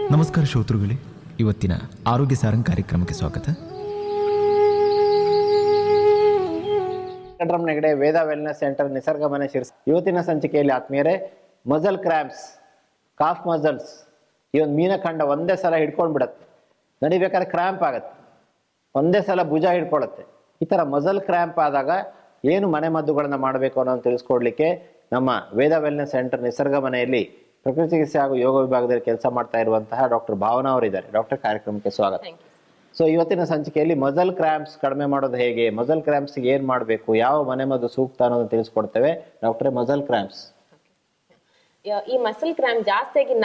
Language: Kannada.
ನಮಸ್ಕಾರ ಶ್ರೋತೃಗಳೇ ಇವತ್ತಿನ ಆರೋಗ್ಯ ಸಾರಂಗ್ ಕಾರ್ಯಕ್ರಮಕ್ಕೆ ಸ್ವಾಗತ ವೆಂಕಟರಮಣ ಹೆಗಡೆ ವೇದ ವೆಲ್ನೆಸ್ ಸೆಂಟರ್ ನಿಸರ್ಗ ಮನೆ ಶಿರ್ಸ್ ಇವತ್ತಿನ ಸಂಚಿಕೆಯಲ್ಲಿ ಆತ್ಮೀಯರೇ ಮಜಲ್ ಕ್ರ್ಯಾಂಪ್ಸ್ ಕಾಫ್ ಮಜಲ್ಸ್ ಈ ಒಂದು ಮೀನಖಂಡ ಒಂದೇ ಸಲ ಹಿಡ್ಕೊಂಡು ಬಿಡತ್ತೆ ನಡಿಬೇಕಾದ್ರೆ ಕ್ರ್ಯಾಂಪ್ ಆಗತ್ತೆ ಒಂದೇ ಸಲ ಭುಜ ಹಿಡ್ಕೊಳ್ಳುತ್ತೆ ಈ ಥರ ಮಜಲ್ ಕ್ರ್ಯಾಂಪ್ ಆದಾಗ ಏನು ಮನೆ ಮದ್ದುಗಳನ್ನ ಮಾಡಬೇಕು ಅನ್ನೋದು ತಿಳಿಸ್ಕೊಡ್ಲಿಕ್ಕೆ ನಮ್ಮ ವೇದ ವೆಲ್ನೆಸ್ ಸೆಂಟರ್ ನಿಸರ್ಗ ಮನೆಯಲ್ಲಿ ಪ್ರಕೃತಿ ಚಿಕಿತ್ಸೆ ಹಾಗೂ ಯೋಗ ವಿಭಾಗದಲ್ಲಿ ಕೆಲಸ ಮಾಡ್ತಾ ಇರುವಂತಹ ಡಾಕ್ಟರ್ ಭಾವನಾ ಅವರಿದ್ದಾರೆ ಡಾಕ್ಟರ್ ಕಾರ್ಯಕ್ರಮಕ್ಕೆ ಸ್ವಾಗತ ಸೊ ಇವತ್ತಿನ ಸಂಚಿಕೆಯಲ್ಲಿ ಮಜಲ್ ಕ್ರ್ಯಾಂಪ್ಸ್ ಕಡಿಮೆ ಮಾಡೋದು ಹೇಗೆ ಮಜಲ್ ಕ್ರ್ಯಾಂಪ್ಸ್ ಏನ್ ಮಾಡಬೇಕು ಯಾವ ಮನೆ ಮದ್ದು ಸೂಕ್ತ ಅನ್ನೋದನ್ನ ತಿಳಿಸ್ಕೊಡ್ತೇವೆ ಡಾಕ್ಟರ್ ಮಜಲ್ ಕ್ರ್ಯಾಂಪ್ಸ್ ಯ- ಈ ಮಸಲ್ ಕ್ರಾಂಪ್ ಜಾಸ್ತಿಯಾಗಿ